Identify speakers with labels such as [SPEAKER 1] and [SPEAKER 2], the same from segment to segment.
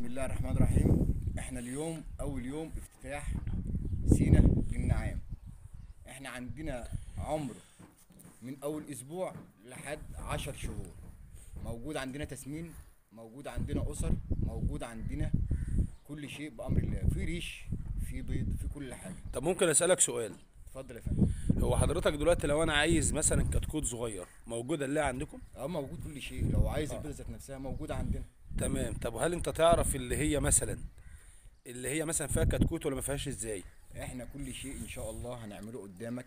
[SPEAKER 1] بسم الله الرحمن الرحيم احنا اليوم اول يوم افتتاح سينا للنعام احنا عندنا عمر من اول اسبوع لحد عشر شهور موجود عندنا تسمين موجود عندنا اسر موجود عندنا كل شيء بامر الله في ريش في بيض في كل حاجه
[SPEAKER 2] طب ممكن اسالك سؤال
[SPEAKER 1] اتفضل يا فندم
[SPEAKER 2] هو حضرتك دلوقتي لو انا عايز مثلا كتكوت صغير موجوده اللي عندكم
[SPEAKER 1] اه موجود كل شيء لو عايز البيضه ذات نفسها موجوده عندنا
[SPEAKER 2] تمام طب هل انت تعرف اللي هي مثلا اللي هي مثلا فيها كتكوت ولا ما فيهاش ازاي
[SPEAKER 1] احنا كل شيء ان شاء الله هنعمله قدامك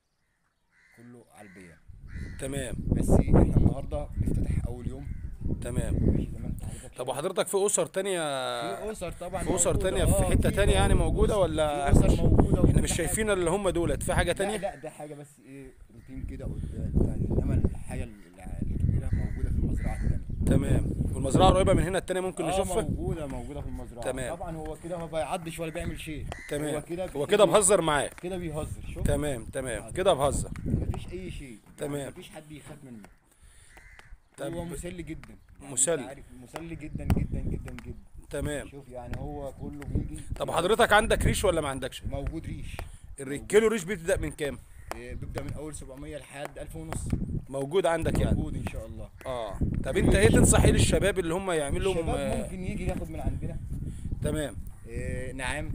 [SPEAKER 1] كله على البيع
[SPEAKER 2] تمام
[SPEAKER 1] بس احنا النهارده بنفتتح اول يوم
[SPEAKER 2] تمام
[SPEAKER 1] ماشي زي ما انت حضرتك
[SPEAKER 2] طب وحضرتك في اسر تانية
[SPEAKER 1] في اسر طبعا
[SPEAKER 2] في اسر
[SPEAKER 1] موجودة.
[SPEAKER 2] تانية
[SPEAKER 1] آه،
[SPEAKER 2] في حتة تانية يعني موجودة ولا
[SPEAKER 1] في اسر موجوده
[SPEAKER 2] احنا
[SPEAKER 1] وكل
[SPEAKER 2] مش
[SPEAKER 1] حاجة.
[SPEAKER 2] شايفين اللي هم دولت في حاجة
[SPEAKER 1] لا
[SPEAKER 2] تانية
[SPEAKER 1] لا ده حاجه بس ايه روتين كده قدام يعني انما الحاجه الع- الكبيره موجوده في المزرعه الثانيه
[SPEAKER 2] تمام والمزرعة قريبة من هنا التانية ممكن
[SPEAKER 1] اه
[SPEAKER 2] نشوفها
[SPEAKER 1] موجوده موجوده في المزرعه
[SPEAKER 2] تمام.
[SPEAKER 1] طبعا هو كده ما بيعضش ولا بيعمل شيء
[SPEAKER 2] تمام
[SPEAKER 1] هو كده
[SPEAKER 2] هو كده بهزر معاه
[SPEAKER 1] كده بيهزر شوف
[SPEAKER 2] تمام تمام كده بهزر
[SPEAKER 1] مفيش اي شيء
[SPEAKER 2] تمام.
[SPEAKER 1] يعني مفيش حد يخاف منه
[SPEAKER 2] طب
[SPEAKER 1] هو مسلي جدا يعني أنت
[SPEAKER 2] مسلي.
[SPEAKER 1] عارف مسلي جدا جدا جدا جدا
[SPEAKER 2] تمام
[SPEAKER 1] شوف يعني هو كله بيجي
[SPEAKER 2] طب حضرتك عندك ريش ولا ما عندكش
[SPEAKER 1] موجود ريش
[SPEAKER 2] الري- كيلو ريش بتبدأ من كام
[SPEAKER 1] إيه، بيبدا من اول 700 لحد 1000 ونص
[SPEAKER 2] موجود عندك يعني
[SPEAKER 1] موجود ان شاء الله
[SPEAKER 2] اه طب انت ايه تنصح ايه للشباب اللي هم يعملوا لهم
[SPEAKER 1] الشباب
[SPEAKER 2] آه،
[SPEAKER 1] ممكن يجي ياخد من عندنا
[SPEAKER 2] تمام
[SPEAKER 1] إيه نعام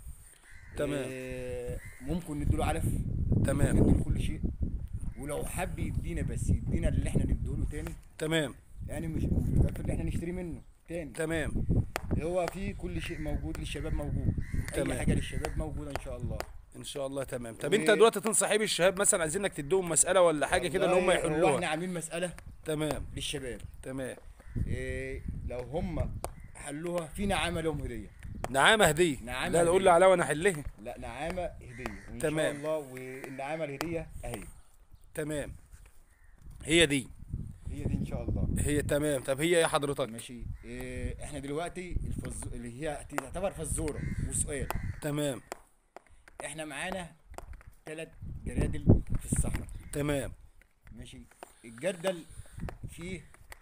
[SPEAKER 2] تمام.
[SPEAKER 1] إيه ممكن نديله علف
[SPEAKER 2] تمام
[SPEAKER 1] نديله كل شيء ولو حب يدينا بس يدينا اللي احنا نديله تاني
[SPEAKER 2] تمام
[SPEAKER 1] يعني مش مش اللي احنا نشتري منه تاني
[SPEAKER 2] تمام
[SPEAKER 1] هو في كل شيء موجود للشباب موجود
[SPEAKER 2] تمام.
[SPEAKER 1] اي حاجه للشباب موجوده ان شاء الله
[SPEAKER 2] ان شاء الله تمام طب
[SPEAKER 1] و-
[SPEAKER 2] انت دلوقتي تنصح ايه بالشباب مثلا عايزينك تديهم مسألة ولا حاجة كده اللي هم
[SPEAKER 1] والله هو احنا
[SPEAKER 2] يحلوها
[SPEAKER 1] عاملين مساله
[SPEAKER 2] تمام
[SPEAKER 1] للشباب
[SPEAKER 2] تمام
[SPEAKER 1] إيه لو هم حلوها في نعامه لهم هديه
[SPEAKER 2] نعامة هدية
[SPEAKER 1] نعامة
[SPEAKER 2] لا قول لي
[SPEAKER 1] هدية.
[SPEAKER 2] عليها وانا احلها
[SPEAKER 1] لا نعامه هديه ان
[SPEAKER 2] تمام.
[SPEAKER 1] شاء الله والنعامه الهديه اهي
[SPEAKER 2] تمام هي دي
[SPEAKER 1] هي دي ان شاء الله
[SPEAKER 2] هي تمام طب هي ايه حضرتك
[SPEAKER 1] ماشي إيه احنا دلوقتي الفز... اللي هي تعتبر فزوره وسؤال
[SPEAKER 2] تمام
[SPEAKER 1] احنا معانا ثلاث جرادل في الصحراء
[SPEAKER 2] تمام
[SPEAKER 1] ماشي الجردل فيه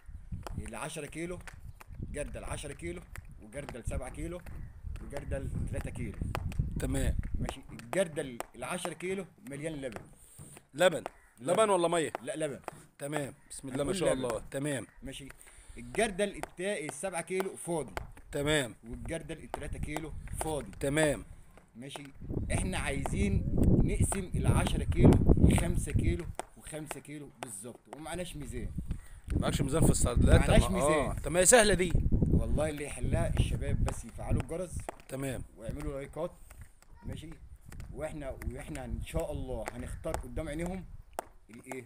[SPEAKER 1] ال 10 كيلو جردل 10 كيلو وجردل 7 كيلو وجردل 3 كيلو
[SPEAKER 2] تمام
[SPEAKER 1] ماشي الجردل ال 10 كيلو مليان لبن
[SPEAKER 2] لبن لبن ولا ميه
[SPEAKER 1] لا لبن
[SPEAKER 2] تمام بسم الله ما
[SPEAKER 1] كل
[SPEAKER 2] شاء
[SPEAKER 1] لبن.
[SPEAKER 2] الله تمام
[SPEAKER 1] ماشي الجردل التا... ال 7 كيلو فاضي
[SPEAKER 2] تمام
[SPEAKER 1] والجردل ال 3 كيلو فاضي
[SPEAKER 2] تمام
[SPEAKER 1] ماشي احنا عايزين نقسم ال 10 كيلو 5 كيلو و5 كيلو بالظبط ومعناش ميزان
[SPEAKER 2] معكش ميزان في الصيدليات
[SPEAKER 1] معناش
[SPEAKER 2] طب-
[SPEAKER 1] ميزان.
[SPEAKER 2] اه طب ما هي سهله دي
[SPEAKER 1] والله اللي يحلها الشباب بس يفعلوا الجرس
[SPEAKER 2] تمام
[SPEAKER 1] ويعملوا لايكات ماشي واحنا واحنا ان شاء الله هنختار قدام عينيهم الايه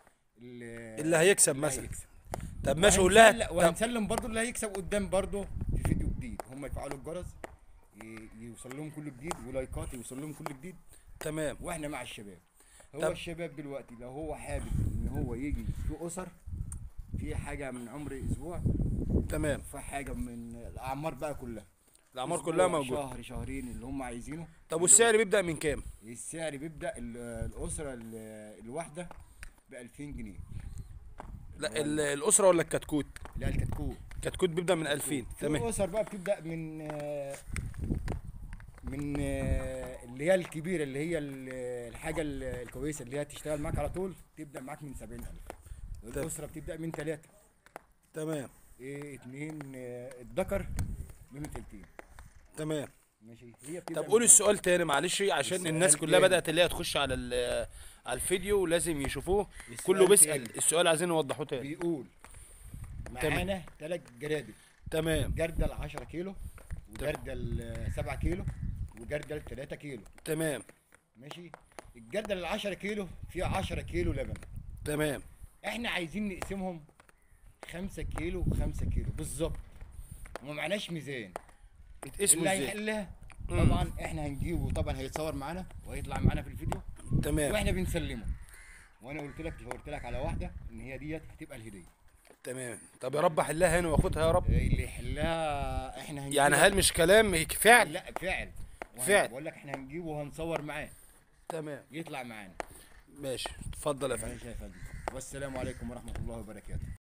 [SPEAKER 1] ال-
[SPEAKER 2] اللي هيكسب
[SPEAKER 1] اللي
[SPEAKER 2] مثلا.
[SPEAKER 1] هيكسب.
[SPEAKER 2] طب ماشي قول لها
[SPEAKER 1] وهنسلم-
[SPEAKER 2] طب
[SPEAKER 1] وهنسلم برضو اللي هيكسب قدام برضو في فيديو جديد هم يفعلوا الجرس ي- يوصل لهم كل جديد ولايكات يوصل لهم كل جديد
[SPEAKER 2] تمام
[SPEAKER 1] واحنا مع الشباب هو
[SPEAKER 2] طب-
[SPEAKER 1] الشباب دلوقتي لو هو حابب ان هو يجي في اسر في حاجه من عمر اسبوع
[SPEAKER 2] تمام
[SPEAKER 1] في حاجه من الاعمار بقى كلها
[SPEAKER 2] الاعمار
[SPEAKER 1] أسبوع،
[SPEAKER 2] كلها موجوده
[SPEAKER 1] شهر شهرين اللي هم عايزينه
[SPEAKER 2] طب والسعر بيبدا من كام
[SPEAKER 1] السعر بيبدا ال- الاسره ال- الواحده ب 2000 جنيه
[SPEAKER 2] لا ال- الاسره ولا الكتكوت
[SPEAKER 1] لا الكتكوت
[SPEAKER 2] كتكوت بيبدا من 2000
[SPEAKER 1] في
[SPEAKER 2] تمام
[SPEAKER 1] اسر بقى بتبدا من آه، من آه، اللي هي الكبيره اللي هي ال- الحاجه ال- الكويسه اللي هي تشتغل معاك على طول تبدا معاك من 70000 الاسره بتبدا من ثلاثه
[SPEAKER 2] تمام
[SPEAKER 1] ايه اتنين آه، الذكر من 200
[SPEAKER 2] تمام
[SPEAKER 1] ماشي هي بتبدا
[SPEAKER 2] طب
[SPEAKER 1] من
[SPEAKER 2] قول
[SPEAKER 1] ثلاثة.
[SPEAKER 2] السؤال تاني معلش عشان
[SPEAKER 1] السؤال
[SPEAKER 2] الناس كلها
[SPEAKER 1] تاني.
[SPEAKER 2] بدات اللي هي تخش على ال- على الفيديو ولازم يشوفوه
[SPEAKER 1] السؤال
[SPEAKER 2] كله بيسال
[SPEAKER 1] تاني.
[SPEAKER 2] السؤال عايزين نوضحوه تاني
[SPEAKER 1] بيقول معانا ثلاث جرادل
[SPEAKER 2] تمام
[SPEAKER 1] جردل 10 كيلو وجردل آه، 7 كيلو وجردل 3 كيلو
[SPEAKER 2] تمام
[SPEAKER 1] ماشي الجردل ال 10 كيلو فيه 10 كيلو لبن
[SPEAKER 2] تمام
[SPEAKER 1] احنا عايزين نقسمهم 5 كيلو و5 كيلو بالظبط وما معناش ميزان
[SPEAKER 2] اسمه
[SPEAKER 1] اللي
[SPEAKER 2] ازاي
[SPEAKER 1] هيحلها
[SPEAKER 2] مم.
[SPEAKER 1] طبعا احنا هنجيبه طبعا هيتصور معانا وهيطلع معانا في الفيديو
[SPEAKER 2] تمام
[SPEAKER 1] واحنا بنسلمه وانا قلت لك قلت لك على واحده ان هي ديت هتبقى الهديه
[SPEAKER 2] تمام طب يا رب احلها هنا واخدها يا رب
[SPEAKER 1] اللي يحلها احنا هنجيبه
[SPEAKER 2] يعني هل مش كلام هيك فعل
[SPEAKER 1] لا فعل وهن-
[SPEAKER 2] فعل.
[SPEAKER 1] بقول لك احنا هنجيبه وهنصور معاه
[SPEAKER 2] تمام
[SPEAKER 1] يطلع معانا
[SPEAKER 2] ماشي اتفضل يا فندم
[SPEAKER 1] ماشي يا فندم والسلام عليكم ورحمه الله وبركاته